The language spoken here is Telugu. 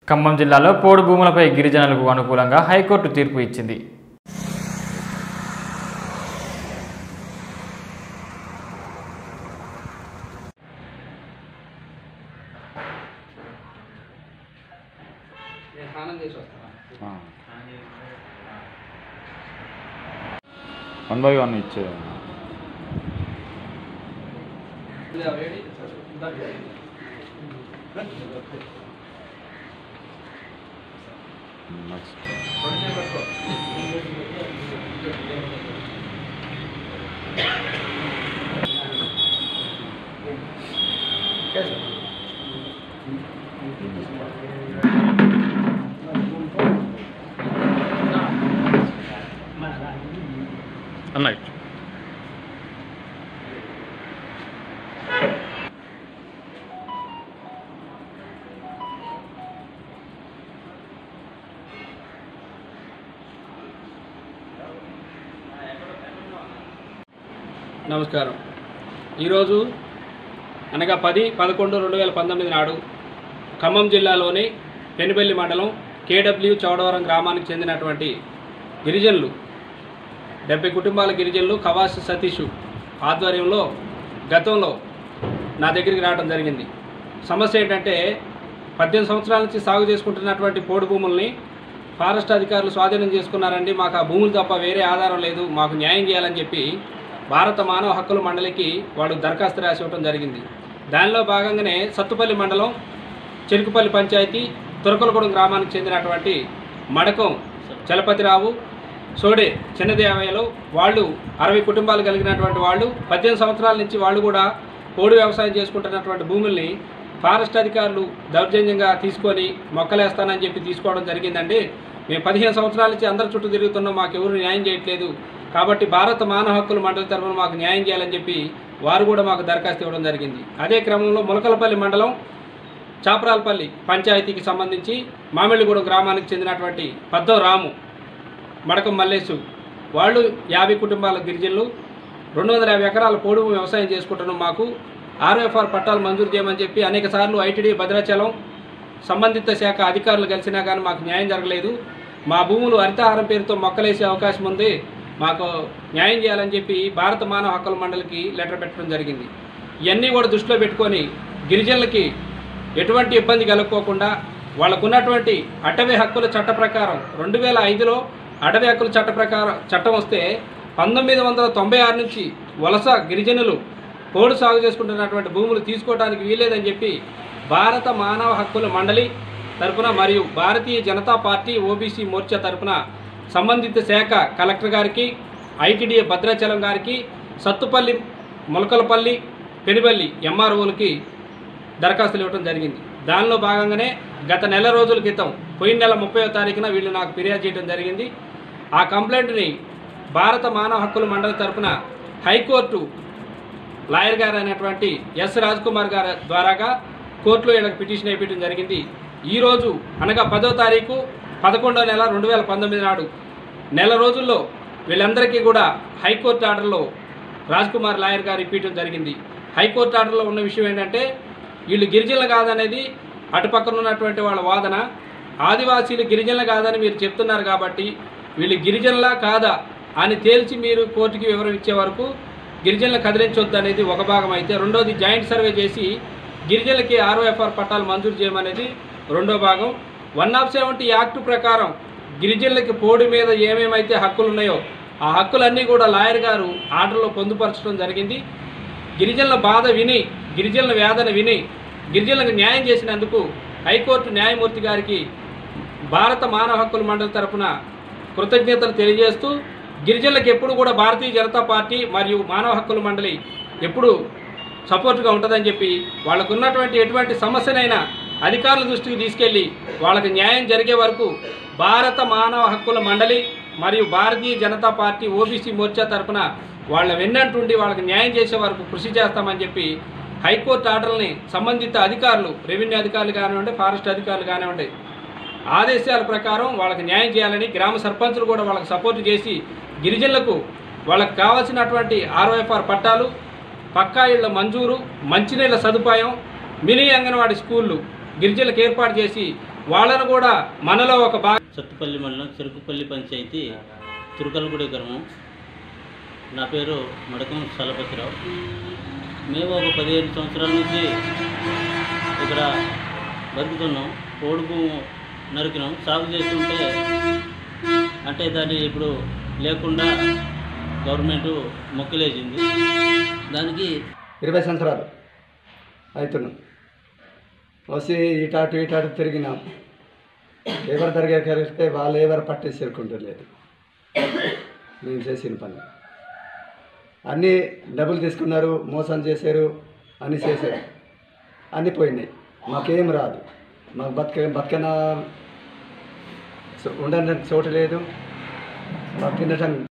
ఖమ్మం జిల్లాలో పోడు భూములపై గిరిజనులకు అనుకూలంగా హైకోర్టు తీర్పు ఇచ్చింది నేను స్నానం చేసి వస్తాను వన్ బై వన్ ఇచ్చే ఇదా వేడి ఇదా. నెక్స్ట్ కొంచెం పట్టుకో. అన్న నమస్కారం ఈరోజు అనగా పది పదకొండు రెండు వేల పంతొమ్మిది నాడు ఖమ్మం జిల్లాలోని పెనుబెల్లి మండలం కేడబ్ల్యూ చౌడవరం గ్రామానికి చెందినటువంటి గిరిజనులు డెబ్బై కుటుంబాల గిరిజనులు కవాసి సతీష్ ఆధ్వర్యంలో గతంలో నా దగ్గరికి రావడం జరిగింది సమస్య ఏంటంటే పద్దెనిమిది సంవత్సరాల నుంచి సాగు చేసుకుంటున్నటువంటి పోడు భూముల్ని ఫారెస్ట్ అధికారులు స్వాధీనం చేసుకున్నారండి మాకు ఆ భూములు తప్ప వేరే ఆధారం లేదు మాకు న్యాయం చేయాలని చెప్పి భారత మానవ హక్కుల మండలికి వాళ్ళు దరఖాస్తు రాసి ఇవ్వడం జరిగింది దానిలో భాగంగానే సత్తుపల్లి మండలం చెరుకుపల్లి పంచాయతీ తురకలగూడెం గ్రామానికి చెందినటువంటి మడకం చలపతిరావు సోడే చిన్నదేవయ్యలు వాళ్ళు అరవై కుటుంబాలు కలిగినటువంటి వాళ్ళు పద్దెనిమిది సంవత్సరాల నుంచి వాళ్ళు కూడా పోడు వ్యవసాయం చేసుకుంటున్నటువంటి భూముల్ని ఫారెస్ట్ అధికారులు దౌర్జన్యంగా తీసుకొని మొక్కలేస్తానని చెప్పి తీసుకోవడం జరిగిందండి మేము పదిహేను సంవత్సరాల నుంచి అందరి చుట్టూ తిరుగుతున్నాం మాకు ఎవరు న్యాయం చేయట్లేదు కాబట్టి భారత మానవ హక్కుల మండలి తరఫున మాకు న్యాయం చేయాలని చెప్పి వారు కూడా మాకు దరఖాస్తు ఇవ్వడం జరిగింది అదే క్రమంలో ములకలపల్లి మండలం చాపరాలపల్లి పంచాయతీకి సంబంధించి మామిళ్ళగూడెం గ్రామానికి చెందినటువంటి పద్దం రాము మడకం మల్లేసు వాళ్ళు యాభై కుటుంబాల గిరిజనులు రెండు వందల యాభై ఎకరాల పోడు భూమి వ్యవసాయం చేసుకుంటున్నాం మాకు ఆర్ఎఫ్ఆర్ పట్టాలు మంజూరు చేయమని చెప్పి అనేక సార్లు ఐటీడీ భద్రాచలం సంబంధిత శాఖ అధికారులు కలిసినా కానీ మాకు న్యాయం జరగలేదు మా భూములు హరితహారం పేరుతో మొక్కలేసే అవకాశం ఉంది మాకు న్యాయం చేయాలని చెప్పి భారత మానవ హక్కుల మండలికి లెటర్ పెట్టడం జరిగింది ఇవన్నీ కూడా దృష్టిలో పెట్టుకొని గిరిజనులకి ఎటువంటి ఇబ్బంది కలుక్కోకుండా వాళ్ళకున్నటువంటి అటవీ హక్కుల చట్ట ప్రకారం రెండు వేల ఐదులో అటవీ హక్కుల చట్ట ప్రకారం చట్టం వస్తే పంతొమ్మిది వందల తొంభై ఆరు నుంచి వలస గిరిజనులు పోడు సాగు చేసుకుంటున్నటువంటి భూములు తీసుకోవడానికి వీల్లేదని చెప్పి భారత మానవ హక్కుల మండలి తరపున మరియు భారతీయ జనతా పార్టీ ఓబీసీ మోర్చా తరపున సంబంధిత శాఖ కలెక్టర్ గారికి ఐటీడీఏ భద్రాచలం గారికి సత్తుపల్లి మొలకలపల్లి పెనుబల్లి ఎంఆర్ఓలకి దరఖాస్తులు ఇవ్వడం జరిగింది దానిలో భాగంగానే గత నెల రోజుల క్రితం పోయిన నెల ముప్పైవ తారీఖున వీళ్ళు నాకు ఫిర్యాదు చేయడం జరిగింది ఆ కంప్లైంట్ని భారత మానవ హక్కుల మండలి తరపున హైకోర్టు లాయర్ గారు అయినటువంటి ఎస్ రాజ్ కుమార్ గారి ద్వారాగా కోర్టులో వీళ్ళకి పిటిషన్ వేయడం జరిగింది ఈరోజు అనగా పదో తారీఖు పదకొండో నెల రెండు వేల పంతొమ్మిది నాడు నెల రోజుల్లో వీళ్ళందరికీ కూడా హైకోర్టు ఆర్డర్లో రాజ్ కుమార్ లాయర్ గారు ఇప్పించడం జరిగింది హైకోర్టు ఆర్డర్లో ఉన్న విషయం ఏంటంటే వీళ్ళు గిరిజనులు కాదనేది అటుపక్కన ఉన్నటువంటి వాళ్ళ వాదన ఆదివాసీలు గిరిజనులు కాదని మీరు చెప్తున్నారు కాబట్టి వీళ్ళు గిరిజనులా కాదా అని తేల్చి మీరు కోర్టుకి వివరం ఇచ్చే వరకు గిరిజనులు కదిలించొద్దు అనేది ఒక భాగం అయితే రెండోది జాయింట్ సర్వే చేసి గిరిజనులకి ఆర్ఓఎఫ్ఆర్ పట్టాలు మంజూరు చేయమనేది రెండో భాగం వన్ ఆఫ్ సెవెంటీ యాక్ట్ ప్రకారం గిరిజనులకి పోడి మీద ఏమేమైతే హక్కులు ఉన్నాయో ఆ హక్కులన్నీ కూడా లాయర్ గారు ఆర్డర్లో పొందుపరచడం జరిగింది గిరిజనుల బాధ విని గిరిజనుల వేదన విని గిరిజనులకు న్యాయం చేసినందుకు హైకోర్టు న్యాయమూర్తి గారికి భారత మానవ హక్కుల మండలి తరపున కృతజ్ఞతలు తెలియజేస్తూ గిరిజనులకు ఎప్పుడు కూడా భారతీయ జనతా పార్టీ మరియు మానవ హక్కుల మండలి ఎప్పుడు సపోర్ట్గా ఉంటుందని చెప్పి వాళ్ళకు ఉన్నటువంటి ఎటువంటి సమస్యనైనా అధికారుల దృష్టికి తీసుకెళ్ళి వాళ్ళకి న్యాయం జరిగే వరకు భారత మానవ హక్కుల మండలి మరియు భారతీయ జనతా పార్టీ ఓబీసీ మోర్చా తరపున వాళ్ళ వెన్నంటుండి వాళ్ళకి న్యాయం చేసే వరకు కృషి చేస్తామని చెప్పి హైకోర్టు ఆర్డర్ని సంబంధిత అధికారులు రెవెన్యూ అధికారులు కానివ్వండి ఫారెస్ట్ అధికారులు కానివ్వండి ఆదేశాల ప్రకారం వాళ్ళకి న్యాయం చేయాలని గ్రామ సర్పంచులు కూడా వాళ్ళకి సపోర్ట్ చేసి గిరిజనులకు వాళ్ళకి కావాల్సినటువంటి ఆర్ఓఎఫ్ఆర్ పట్టాలు పక్కా ఇళ్ల మంజూరు మంచినీళ్ళ సదుపాయం మినీ అంగన్వాడీ స్కూళ్ళు గిరిజనులకు ఏర్పాటు చేసి వాళ్ళను కూడా మనలో ఒక భాగం సత్తుపల్లి మండలం చెరుకుపల్లి పంచాయతీ తురుకలగూడి గ్రామం నా పేరు మడకం చలపతిరావు మేము ఒక పదిహేను సంవత్సరాల నుంచి ఇక్కడ బతుకుతున్నాం పొడుపు నరికినాం సాగు చేస్తుంటే అంటే దాన్ని ఇప్పుడు లేకుండా గవర్నమెంట్ మొక్కలేసింది దానికి ఇరవై సంవత్సరాలు అవుతున్నాం వచ్చి ఇటాటు ఇటాటు తిరిగినాం ఎవరి దగ్గర కలిస్తే వాళ్ళు ఎవరు పట్టేసేరుకుంటలేదు మేము చేసిన పని అన్నీ డబ్బులు తీసుకున్నారు మోసం చేశారు అన్నీ చేశారు అన్నీ పోయినాయి మాకేం రాదు మాకు బతక బతకన ఉండడానికి చోటు లేదు మాకు తినటం